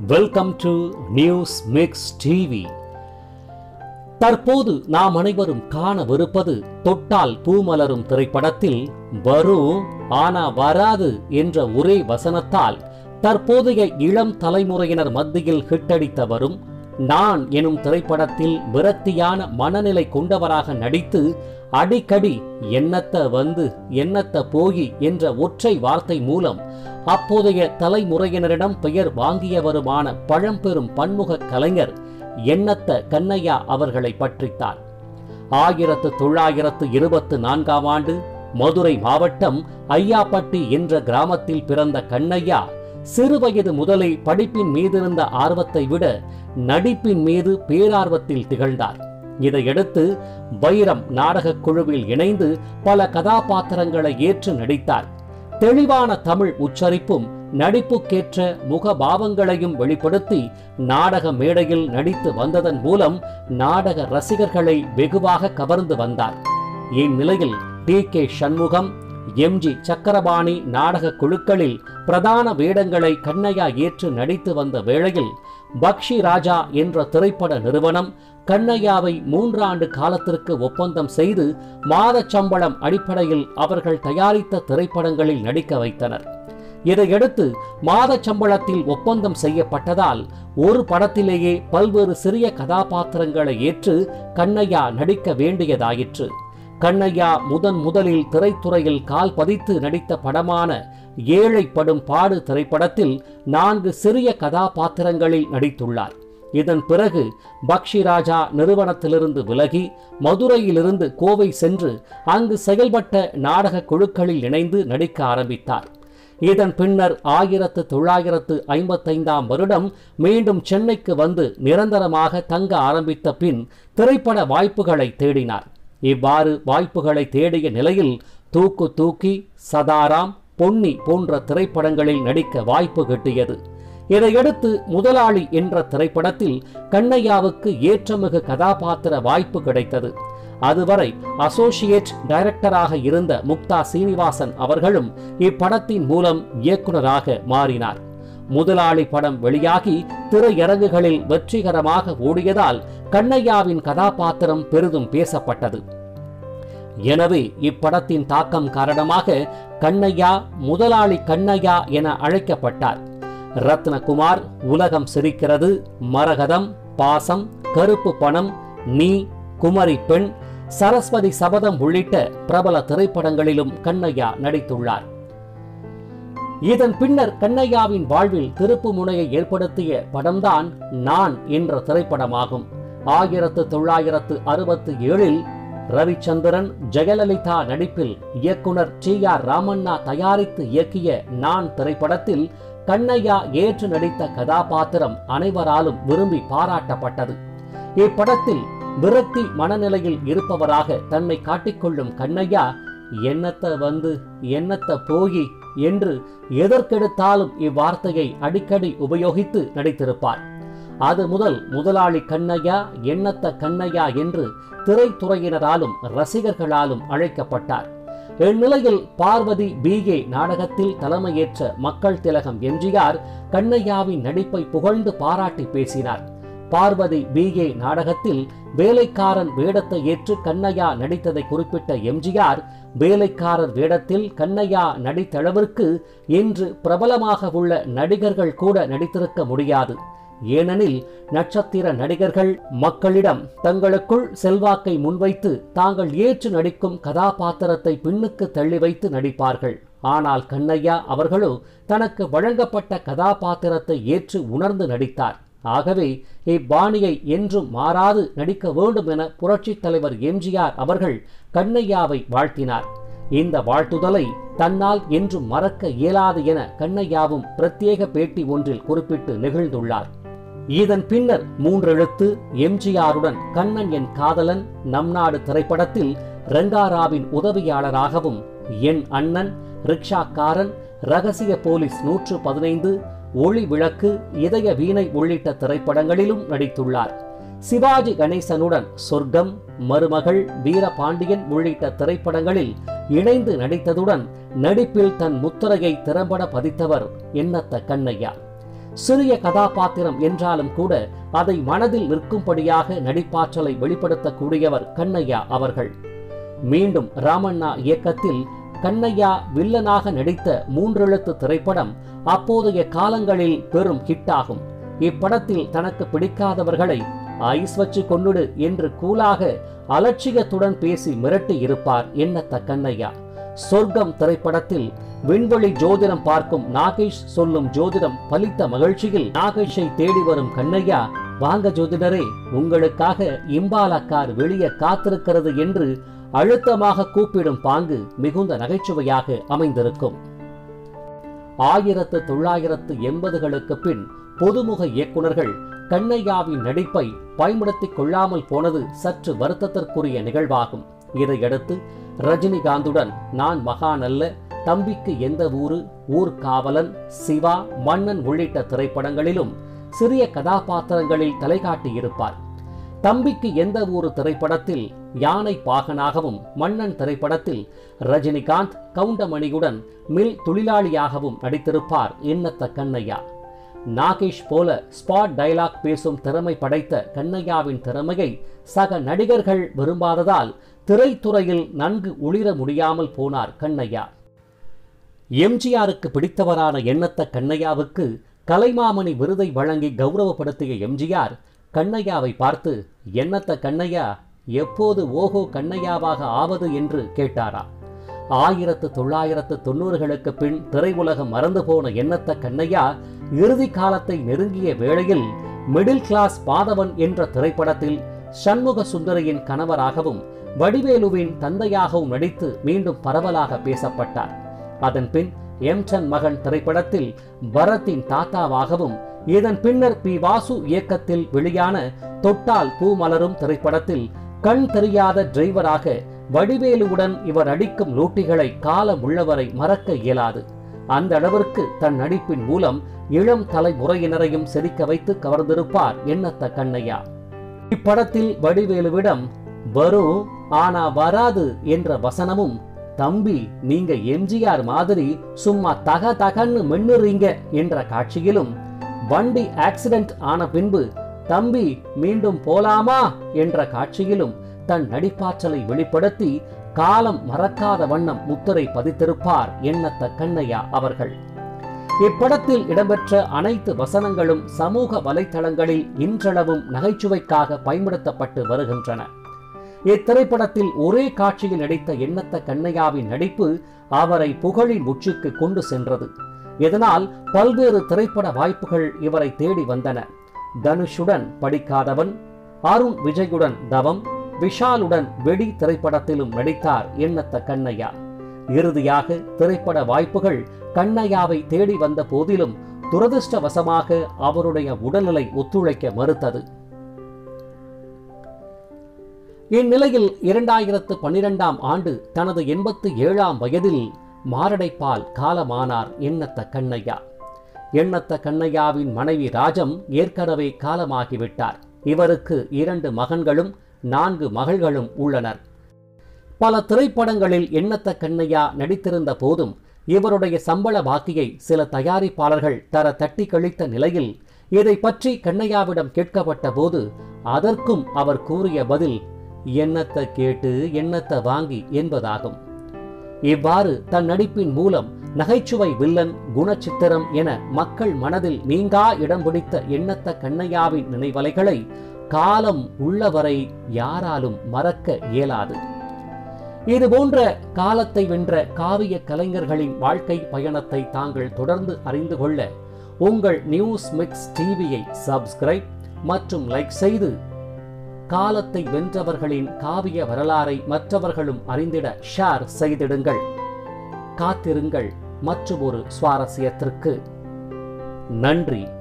welcome to news mix TV தற்போது நாம் அனைவரும் காணவிருப்பது தொட்டால் பூமலரும் திரைப்படத்தில் வரும் ஆனா வராது என்ற ஒரே வசனத்தால் தற்போதைய இளம் தலைமுறையினர் மத்தியில் ஹிட்டடித்த வரும் நான் எனும் திரைப்படத்தில் விரக்தியான மனநிலை கொண்டவராக நடித்து அடிக்கடி என்னத்த வந்து என்னத்த போகி என்ற ஒற்றை வார்த்தை மூலம் அப்போதைய தலைமுறையினரிடம் பெயர் வாங்கியவருமான பழம்பெரும் பன்முக கலைஞர் எண்ணத்த கண்ணையா அவர்களை பற்றித்தார் ஆயிரத்து தொள்ளாயிரத்து இருபத்து நான்காம் ஆண்டு மதுரை மாவட்டம் ஐயாப்பட்டி என்ற கிராமத்தில் பிறந்த கண்ணையா சிறுவயது முதலே படிப்பின் மீதிருந்த ஆர்வத்தை விட நடிப்பின் மீது பேரார்வத்தில் திகழ்ந்தார் இதையடுத்து வைரம் நாடகக் குழுவில் இணைந்து பல கதாபாத்திரங்களை ஏற்று நடித்தார் தெளிவான தமிழ் உச்சரிப்பும் நடிப்புக்கேற்ற முகபாவங்களையும் வெளிப்படுத்தி நாடக மேடையில் நடித்து வந்ததன் மூலம் நாடக ரசிகர்களை வெகுவாக கவர்ந்து வந்தார் இந்நிலையில் T K Shanmugam M G Chakrapani நாடக குழுக்களில் பிரதான வேடங்களை கண்ணையா ஏற்று நடித்து வந்த வேளையில் பக்ஷி ராஜா என்ற திரைப்பட நிறுவனம் கண்ணையாவை மூன்றாண்டு காலத்திற்கு ஒப்பந்தம் செய்து மாதச் சம்பளம் அடிப்படையில் அவர்கள் தயாரித்த திரைப்படங்களில் நடிக்க வைத்தனர் இதையடுத்து மாதச் சம்பளத்தில் ஒப்பந்தம் செய்யப்பட்டதால் ஒரு படத்திலேயே பல்வேறு சிறிய கதாபாத்திரங்களை ஏற்று கண்ணையா நடிக்க வேண்டியதாயிற்று கண்ணையா முதன் முதலில் திரைத்துறையில் கால் பதித்து நடித்த படமான ஏழைப்படும் பாடு திரைப்படத்தில் நான்கு சிறிய கதாபாத்திரங்களில் நடித்துள்ளார் இதன் பிறகு பக்ஷி ராஜா நிறுவனத்திலிருந்து விலகி மதுரையிலிருந்து கோவை சென்று அங்கு செயல்பட்ட நாடக குழுக்களில் இணைந்து நடிக்க ஆரம்பித்தார் இதன் பின்னர் ஆயிரத்து தொள்ளாயிரத்து ஐம்பத்தைந்தாம் வருடம் மீண்டும் சென்னைக்கு வந்து நிரந்தரமாக தங்க ஆரம்பித்த பின் திரைப்பட வாய்ப்புகளை தேடினார் இவ்வாறு வாய்ப்புகளை தேடிய நிலையில் தூக்கு தூக்கி சதாராம் பொன்னி போன்ற திரைப்படங்களில் நடிக்க வாய்ப்பு கிட்டியது இதையடுத்து முதலாளி என்ற திரைப்படத்தில் கண்ணையாவுக்கு ஏற்றமிகு கதாபாத்திர வாய்ப்பு கிடைத்தது அதுவரை அசோசியேட் டைரக்டராக இருந்த முக்தா சீனிவாசன் அவர்களும் இப்படத்தின் மூலம் இயக்குனராக மாறினார் முதலாளி படம் வெளியாகி திரையரங்குகளில் வெற்றிகரமாக ஓடியதால் கண்ணையாவின் கதாபாத்திரம் பெரிதும் பேசப்பட்டது எனவே இப்படத்தின் தாக்கம் காரணமாக கண்ணையா முதலாளி கண்ணையா என அழைக்கப்பட்டார் ரத்னகுமார் உலகம் சிரிக்கிறது மரகதம் பாசம் கருப்பு பணம் நீ குமரி பெண் சரஸ்வதி சபதம் உள்ளிட்ட பிரபல திரைப்படங்களிலும் கண்ணையா நடித்துள்ளார் இதன் பின்னர் கண்ணையாவின் வாழ்வில் திருப்பு முனையை ஏற்படுத்திய படம்தான் நான் என்ற திரைப்படமாகும் ஆயிரத்து தொள்ளாயிரத்து அறுபத்தி ஏழில் ரவிச்சந்திரன் ஜெயலலிதா நடிப்பில் இயக்குனர் டி ஆர் ராமண்ணா தயாரித்து இயக்கிய நான் திரைப்படத்தில் கண்ணையா ஏற்று நடித்த கதாபாத்திரம் அனைவராலும் விரும்பி பாராட்டப்பட்டது இப்படத்தில் விரக்தி மனநிலையில் இருப்பவராக தன்னை காட்டிக்கொள்ளும் கண்ணையா என்னத்த வந்து என்னத்த போகி என்று எதற்கெடுத்தாலும் இவ்வார்த்தையை அடிக்கடி உபயோகித்து நடித்திருப்பார் அது முதல் முதலாளி கண்ணையா எண்ணத்த கண்ணையா என்று திரைத்துறையினராலும் ரசிகர்களாலும் அழைக்கப்பட்டார் இந்நிலையில் பார்வதி பிஏ நாடகத்தில் தலைமையேற்ற மக்கள் திலகம் எம்ஜிஆர் கண்ணையாவின் நடிப்பை புகழ்ந்து பாராட்டி பேசினார் பார்வதி பிஏ நாடகத்தில் வேலைக்காரன் வேடத்தை ஏற்று கண்ணையா நடித்ததை குறிப்பிட்ட எம்ஜிஆர் வேலைக்காரர் வேடத்தில் கண்ணையா நடித்தளவிற்கு இன்று பிரபலமாக உள்ள நடிகர்கள் கூட நடித்திருக்க முடியாது ஏனெனில் நட்சத்திர நடிகர்கள் மக்களிடம் தங்களுக்குள் செல்வாக்கை முன்வைத்து தாங்கள் ஏற்று நடிக்கும் கதாபாத்திரத்தை பின்னுக்கு தள்ளி வைத்து நடிப்பார்கள் ஆனால் கண்ணையா அவர்களோ தனக்கு வழங்கப்பட்ட கதாபாத்திரத்தை ஏற்று உணர்ந்து நடித்தார் ஆகவே இப்பாணியை என்றும் மாறாது நடிக்க வேண்டும் என புரட்சித் தலைவர் எம்ஜிஆர் அவர்கள் கண்ணையாவை வாழ்த்தினார் இந்த வாழ்த்துதலை தன்னால் என்றும் மறக்க இயலாது என கண்ணையாவும் பிரத்யேக பேட்டி ஒன்றில் குறிப்பிட்டு நெகிழ்ந்துள்ளார் இதன் பின்னர் மூன்றெழுத்து எம்ஜிஆருடன் கண்ணன் என் காதலன் நம் நாடு திரைப்படத்தில் ரங்காராவின் உதவியாளராகவும் என் அண்ணன் ரிக்ஷாக்காரன் ரகசிய போலீஸ் நூற்று பதினைந்து ஒளி விளக்கு இதய வீணை உள்ளிட்ட திரைப்படங்களிலும் நடித்துள்ளார் சிவாஜி கணேசனுடன் சொர்க்கம் மருமகள் வீரபாண்டியன் உள்ளிட்ட திரைப்படங்களில் இணைந்து நடித்ததுடன் நடிப்பில் தன் முத்திரையை திறம்பட பதித்தவர் எண்ணத்த கண்ணையா சிறிய கதாபாத்திரம் என்றாலும் கூட அதை மனதில் நிற்கும்படியாக நடிப்பாற்றலை வெளிப்படுத்தக்கூடியவர் கண்ணையா அவர்கள் மீண்டும் ராமண்ணா இயக்கத்தில் கண்ணையா வில்லனாக நடித்த மூன்றெழுத்து திரைப்படம் அப்போதைய காலங்களில் பெரும் ஹிட்டாகும் இப்படத்தில் தனக்கு பிடிக்காதவர்களை ஐஸ் வச்சு கொண்டுடு என்று கூலாக அலட்சியத்துடன் பேசி மிரட்டி இருப்பார் எண்ணத்த கண்ணையா சொர்க்கம் திரைப்படத்தில் விண்வெளி ஜோதிடம் பார்க்கும் நாகேஷ் சொல்லும் ஜோதிடம் பலித்த மகிழ்ச்சியில் நாகேஷை தேடி வரும் கண்ணையா வாங்க ஜோதிடரே உங்களுக்காக இம்பாலா கார் வெளியே காத்திருக்கிறது என்று அழுத்தமாக கூப்பிடும் பாங்கு மிகுந்த நகைச்சுவையாக அமைந்திருக்கும் ஆயிரத்து தொள்ளாயிரத்து எண்பதுகளுக்கு பின் பொதுமுக இயக்குனர்கள் கண்ணையாவின் நடிப்பை பயன்படுத்திக் கொள்ளாமல் போனது சற்று வருத்தத்திற்குரிய நிகழ்வாகும் இதையடுத்து ரஜினிகாந்துடன் நான் மகான் அல்ல தம்பிக்கு எந்த ஊரு ஊர் காவலன் சிவா மன்னன் உள்ளிட்ட திரைப்படங்களிலும் சிறிய கதாபாத்திரங்களில் தலைகாட்டியிருப்பார் தம்பிக்கு எந்த ஊரு திரைப்படத்தில் யானை பாகனாகவும் மன்னன் திரைப்படத்தில் ரஜினிகாந்த் கவுண்டமணியுடன் மில் தொழிலாளியாகவும் நடித்திருப்பார் எண்ணத்த கண்ணையா நாகேஷ் போல ஸ்பாட் டயலாக் பேசும் திறமை படைத்த கண்ணையாவின் திறமையை சக நடிகர்கள் விரும்பாததால் திரைத்துறையில் நன்கு ஒளிர முடியாமல் போனார் கண்ணையா எம்ஜிஆருக்கு பிடித்தவரான எண்ணத்த கண்ணையாவுக்கு கலைமாமணி விருதை வழங்கி கௌரவப்படுத்திய எம்ஜிஆர் கண்ணையாவை பார்த்து எண்ணத்த கண்ணையா எப்போது ஓஹோ கண்ணையாவாக ஆவது என்று கேட்டாரா ஆயிரத்து தொள்ளாயிரத்து தொண்ணூறுகளுக்கு பின் திரையுலகம் மறந்து போன எண்ணத்த கண்ணையா இறுதி காலத்தை நெருங்கிய வேளையில் மிடில் கிளாஸ் பாதவன் என்ற திரைப்படத்தில் சண்முக சுந்தரியின் கணவராகவும் வடிவேலுவின் தந்தையாகவும் நடித்து மீண்டும் பரவலாக பேசப்பட்டார் அதன் பின் எம்டன் மகன் திரைப்படத்தில் பரத்தின் தாத்தாவாகவும் இதன் பின்னர் பி வாசு இயக்கத்தில் வெளியான தொட்டால் பூ மலரும் திரைப்படத்தில் கண் தெரியாத டிரைவராக வடிவேலுவுடன் இவர் நடிக்கும் லூட்டிகளை காலம் உள்ளவரை மறக்க இயலாது அந்த அளவிற்கு தன் நடிப்பின் மூலம் இளம் தலைமுறையினரையும் செரிக்க வைத்து கவர்ந்திருப்பார் எண்ணத்த கண்ணையா இப்படத்தில் வடிவேலுவிடம் வரும் ஆனா வராது என்ற வசனமும் தம்பி நீங்க எம்ஜிஆர் மாதிரி சும்மா தக தகன்னு மின்னுறீங்க என்ற காட்சியிலும் வண்டி ஆக்சிடென்ட் ஆன பின்பு தம்பி மீண்டும் போலாமா என்ற காட்சியிலும் தன் நடிப்பாற்றலை வெளிப்படுத்தி காலம் மறக்காத வண்ணம் முத்திரை பதித்திருப்பார் எண்ணத்த கண்ணையா அவர்கள் இப்படத்தில் இடம்பெற்ற அனைத்து வசனங்களும் சமூக வலைத்தளங்களில் இன்றளவும் நகைச்சுவைக்காக பயன்படுத்தப்பட்டு வருகின்றன இத்திரைப்படத்தில் ஒரே காட்சியில் நடித்த எண்ணத்த கண்ணையாவின் நடிப்பு அவரை புகழின் உச்சிக்கு கொண்டு சென்றது இதனால் பல்வேறு திரைப்பட வாய்ப்புகள் இவரை தேடி வந்தன தனுஷுடன் படிக்காதவன் அருண் விஜயுடன் தவம் விஷாலுடன் வெடி திரைப்படத்திலும் நடித்தார் எண்ணத்த கண்ணையா இறுதியாக திரைப்பட வாய்ப்புகள் கண்ணையாவை தேடி வந்த போதிலும் துரதிர்ஷ்டவசமாக அவருடைய உடல்நிலை ஒத்துழைக்க மறுத்தது இந்நிலையில் இரண்டாயிரத்து பன்னிரெண்டாம் ஆண்டு தனது எண்பத்து ஏழாம் வயதில் மாரடைப்பால் காலமானார் எண்ணத்த கண்ணையா எண்ணத்த கண்ணையாவின் மனைவி ராஜம் ஏற்கனவே காலமாகிவிட்டார் இவருக்கு இரண்டு மகன்களும் நான்கு மகள்களும் உள்ளனர் பல திரைப்படங்களில் எண்ணத்த கண்ணையா நடித்திருந்த போதும் இவருடைய சம்பள பாக்கியை சில தயாரிப்பாளர்கள் தர தட்டி கழித்த நிலையில் இதை பற்றி கண்ணையாவிடம் கேட்கப்பட்ட போது அதற்கும் அவர் கூறிய பதில் எண்ணத்தை கேட்டு எண்ணத்தை வாங்கி என்பதாகும் இவ்வாறு தன் நடிப்பின் மூலம் நகைச்சுவை வில்லன் குணச்சித்திரம் என மக்கள் மனதில் நீங்கா இடம் பிடித்த எண்ணத்த கண்ணையாவின் நினைவலைகளை காலம் உள்ளவரை யாராலும் மறக்க இயலாது இது போன்ற காலத்தை வென்ற காவிய கலைஞர்களின் வாழ்க்கை பயணத்தை தாங்கள் தொடர்ந்து அறிந்து கொள்ள உங்கள் நியூஸ் மிக்ஸ் டிவியை சப்ஸ்கிரைப் மற்றும் லைக் செய்து காலத்தை வென்றவர்களின் காவிய வரலாறை மற்றவர்களும் அறிந்திட ஷேர் செய்திடுங்கள் காத்திருங்கள் மற்றும் ஒரு சுவாரஸ்யத்திற்கு நன்றி